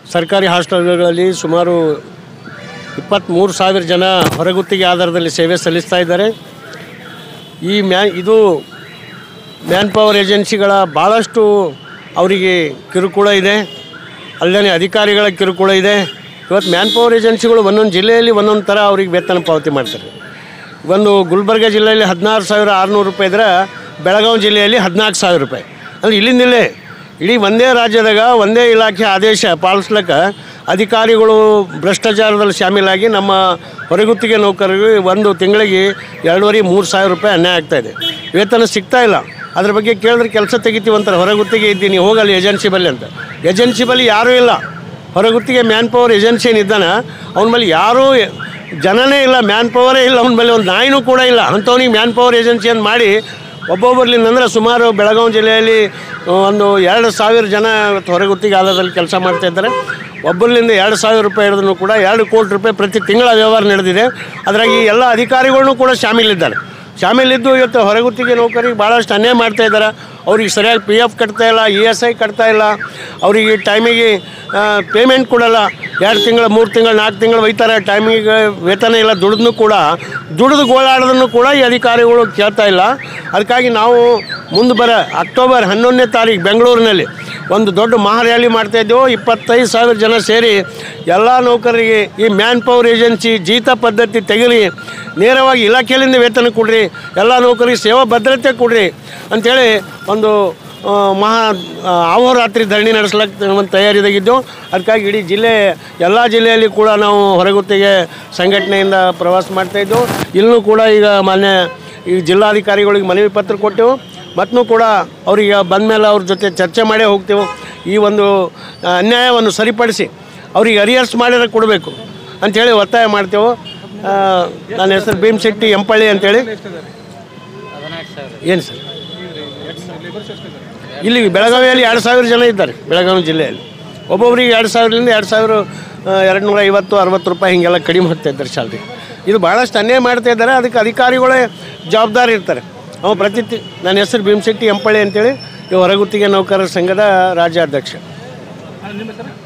ಸರ್ಕಾರಿ ಹಾಸ್ಟೆಲ್ಗಳಲ್ಲಿ ಸುಮಾರು ಇಪ್ಪತ್ತ್ಮೂರು ಸಾವಿರ ಜನ ಹೊರಗುತ್ತಿಗೆ ಆಧಾರದಲ್ಲಿ ಸೇವೆ ಸಲ್ಲಿಸ್ತಾ ಇದ್ದಾರೆ ಈ ಮ್ಯಾ ಇದು ಮ್ಯಾನ್ ಪವರ್ ಏಜೆನ್ಸಿಗಳ ಭಾಳಷ್ಟು ಅವರಿಗೆ ಕಿರುಕುಳ ಇದೆ ಅಲ್ಲದೆ ಅಧಿಕಾರಿಗಳ ಕಿರುಕುಳ ಇದೆ ಇವತ್ತು ಮ್ಯಾನ್ ಪವರ್ ಏಜೆನ್ಸಿಗಳು ಒಂದೊಂದು ಜಿಲ್ಲೆಯಲ್ಲಿ ಒಂದೊಂದು ಥರ ಅವ್ರಿಗೆ ವೇತನ ಪಾವತಿ ಮಾಡ್ತಾರೆ ಒಂದು ಗುಲ್ಬರ್ಗ ಜಿಲ್ಲೆಯಲ್ಲಿ ಹದಿನಾರು ಸಾವಿರ ಆರುನೂರು ರೂಪಾಯಿ ಇದ್ರೆ ಬೆಳಗಾವಿ ಜಿಲ್ಲೆಯಲ್ಲಿ ಹದಿನಾಲ್ಕು ಸಾವಿರ ರೂಪಾಯಿ ಅಂದರೆ ಇಲ್ಲಿಂದಿಲ್ಲೇ ಇಡೀ ಒಂದೇ ರಾಜ್ಯದಾಗ ಒಂದೇ ಇಲಾಖೆ ಆದೇಶ ಪಾಲಿಸ್ಲಿಕ್ಕೆ ಅಧಿಕಾರಿಗಳು ಭ್ರಷ್ಟಾಚಾರದಲ್ಲಿ ಶಾಮೀಲಾಗಿ ನಮ್ಮ ಹೊರಗುತ್ತಿಗೆ ನೌಕರರಿಗೆ ಒಂದು ತಿಂಗಳಿಗೆ ಎರಡೂವರೆ ಮೂರು ಸಾವಿರ ರೂಪಾಯಿ ಅನ್ಯಾಯ ಆಗ್ತಾಯಿದೆ ವೇತನ ಸಿಗ್ತಾ ಇಲ್ಲ ಅದ್ರ ಬಗ್ಗೆ ಕೇಳಿದ್ರೆ ಕೆಲಸ ತೆಗಿತೀವಿ ಅಂತಾರೆ ಹೊರಗುತ್ತಿಗೆ ಇದ್ದೀನಿ ಹೋಗಲ್ಲಿ ಏಜೆನ್ಸಿ ಬಲ್ಲಿ ಅಂತ ಏಜೆನ್ಸಿ ಬಳಿ ಯಾರೂ ಇಲ್ಲ ಹೊರಗುತ್ತಿಗೆ ಮ್ಯಾನ್ ಪವರ್ ಏಜೆನ್ಸಿ ಏನಿದ್ದಾನೆ ಅವನ ಮೇಲೆ ಯಾರೂ ಜನನೇ ಇಲ್ಲ ಮ್ಯಾನ್ ಪವರೇ ಇಲ್ಲ ಅವನ ಮೇಲೆ ಒಂದು ನಾಯಿನೂ ಕೂಡ ಇಲ್ಲ ಅಂಥವ್ನಿಗೆ ಮ್ಯಾನ್ ಪವರ್ ಏಜೆನ್ಸಿಯನ್ನು ಮಾಡಿ ಒಬ್ಬೊಬ್ಬರ್ಲಿಂದ ಅಂದರೆ ಸುಮಾರು ಬೆಳಗಾವಿ ಜಿಲ್ಲೆಯಲ್ಲಿ ಒಂದು ಎರಡು ಸಾವಿರ ಜನ ಇವತ್ತು ಹೊರಗುತ್ತಿಗೆ ಆಧಾರದಲ್ಲಿ ಕೆಲಸ ಮಾಡ್ತಾ ಇದ್ದಾರೆ ಒಬ್ಬರಿಂದ ಎರಡು ಸಾವಿರ ರೂಪಾಯಿ ಹಿಡಿದ್ರು ಕೂಡ ಎರಡು ಕೋಟಿ ರೂಪಾಯಿ ಪ್ರತಿ ತಿಂಗಳ ವ್ಯವಹಾರ ನಡೆದಿದೆ ಅದರಾಗಿ ಎಲ್ಲ ಅಧಿಕಾರಿಗಳನ್ನೂ ಕೂಡ ಶಾಮೀಲಿದ್ದಾರೆ ಶಾಮೀಲಿದ್ದು ಇವತ್ತು ಹೊರಗುತ್ತಿಗೆ ನೌಕರಿಗೆ ಭಾಳಷ್ಟು ಅನ್ಯಾಯ ಮಾಡ್ತಾ ಇದ್ದಾರೆ ಅವ್ರಿಗೆ ಸರಿಯಾಗಿ ಪಿ ಎಫ್ ಕಟ್ತಾ ಇಲ್ಲ ಇ ಎಸ್ ಐ ಕಟ್ತಾ ಇಲ್ಲ ಅವರಿಗೆ ಟೈಮಿಗೆ ಪೇಮೆಂಟ್ ಕೊಡಲ್ಲ ಎರಡು ತಿಂಗಳು ಮೂರು ತಿಂಗಳು ನಾಲ್ಕು ತಿಂಗಳು ಒಯ್ತಾರೆ ಟೈಮಿಗೆ ವೇತನ ಇಲ್ಲ ದುಡಿದ್ನು ಕೂಡ ದುಡಿದು ಗೋಳಾಡೋದನ್ನು ಕೂಡ ಈ ಅಧಿಕಾರಿಗಳು ಕೇಳ್ತಾ ಇಲ್ಲ ಅದಕ್ಕಾಗಿ ನಾವು ಮುಂದೆ ಬರ ಅಕ್ಟೋಬರ್ ಹನ್ನೊಂದನೇ ತಾರೀಕು ಬೆಂಗಳೂರಿನಲ್ಲಿ ಒಂದು ದೊಡ್ಡ ಮಹಾರ್ಯಾಲಿ ಮಾಡ್ತಾ ಇದ್ದೆವು ಇಪ್ಪತ್ತೈದು ಸಾವಿರ ಜನ ಸೇರಿ ಎಲ್ಲ ನೌಕರರಿಗೆ ಈ ಮ್ಯಾನ್ ಪವರ್ ಏಜೆನ್ಸಿ ಜೀತ ಪದ್ಧತಿ ತೆಗಿರಿ ನೇರವಾಗಿ ಇಲಾಖೆಯಿಂದ ವೇತನ ಕೊಡ್ರಿ ಎಲ್ಲ ನೌಕರಿಗೆ ಸೇವಾ ಭದ್ರತೆ ಕೊಡ್ರಿ ಅಂಥೇಳಿ ಒಂದು ಆ, ಮಹಾ ಆ, ಅಹೋರಾತ್ರಿ ಧರಣಿ ನಡೆಸ್ಲಿಕ್ಕೆ ಒಂದು ತಯಾರಿದಾಗಿದ್ದು ಅದಕ್ಕಾಗಿ ಇಡೀ ಜಿಲ್ಲೆ ಎಲ್ಲ ಜಿಲ್ಲೆಯಲ್ಲಿ ಕೂಡ ನಾವು ಹೊರಗುತ್ತಿಗೆ ಸಂಘಟನೆಯಿಂದ ಪ್ರವಾಸ ಮಾಡ್ತಾಯಿದ್ದು ಇಲ್ಲೂ ಕೂಡ ಈಗ ಮಾನ್ಯ ಈ ಜಿಲ್ಲಾಧಿಕಾರಿಗಳಿಗೆ ಮನವಿ ಪತ್ರ ಕೊಟ್ಟೆವು ಮತ್ತು ಕೂಡ ಅವರಿಗೆ ಬಂದ ಮೇಲೆ ಅವ್ರ ಜೊತೆ ಚರ್ಚೆ ಮಾಡೇ ಹೋಗ್ತೇವೆ ಈ ಒಂದು ಆ, ಅನ್ಯಾಯವನ್ನು ಸರಿಪಡಿಸಿ ಅವ್ರಿಗೆ ಅರಿಯರ್ಸ್ ಮಾಡಿದ್ರೆ ಕೊಡಬೇಕು ಅಂಥೇಳಿ ಒತ್ತಾಯ ಮಾಡ್ತೇವೆ ಆ, ನನ್ನ ಹೆಸರು ಭೀಮಶೆಟ್ಟಿ ಎಂಪಳ್ಳಿ ಅಂತೇಳಿ ಏನು ಸರ್ ಇಲ್ಲಿ ಬೆಳಗಾವಿಯಲ್ಲಿ ಎರಡು ಸಾವಿರ ಜನ ಇದ್ದಾರೆ ಬೆಳಗಾವಿ ಜಿಲ್ಲೆಯಲ್ಲಿ ಒಬ್ಬೊಬ್ಬರಿಗೆ ಎರಡು ಸಾವಿರದಿಂದ ಎರಡು ಸಾವಿರ ಎರಡು ನೂರ ಐವತ್ತು ಅರವತ್ತು ರೂಪಾಯಿ ಹೀಗೆಲ್ಲ ಕಡಿಮೆ ಹೋಗ್ತಾ ಇದ್ದಾರೆ ಸ್ಯಾಲ್ರಿ ಇದು ಭಾಳಷ್ಟು ಅನ್ಯಾಯ ಮಾಡ್ತಾ ಇದ್ದಾರೆ ಅದಕ್ಕೆ ಅಧಿಕಾರಿಗಳೇ ಜವಾಬ್ದಾರಿ ಇರ್ತಾರೆ ಅವ ಪ್ರತಿ ತಿ- ನನ್ನ ಹೆಸರು ಭೀಮಶೆಟ್ಟಿ ಎಂಪಳ್ಳಿ ಅಂತೇಳಿ ಈ ಹೊರಗುತ್ತಿಗೆ ನೌಕರರ ಸಂಘದ ರಾಜ್ಯಾಧ್ಯಕ್ಷ ನಿಮ್ಮ ಹೆಸರು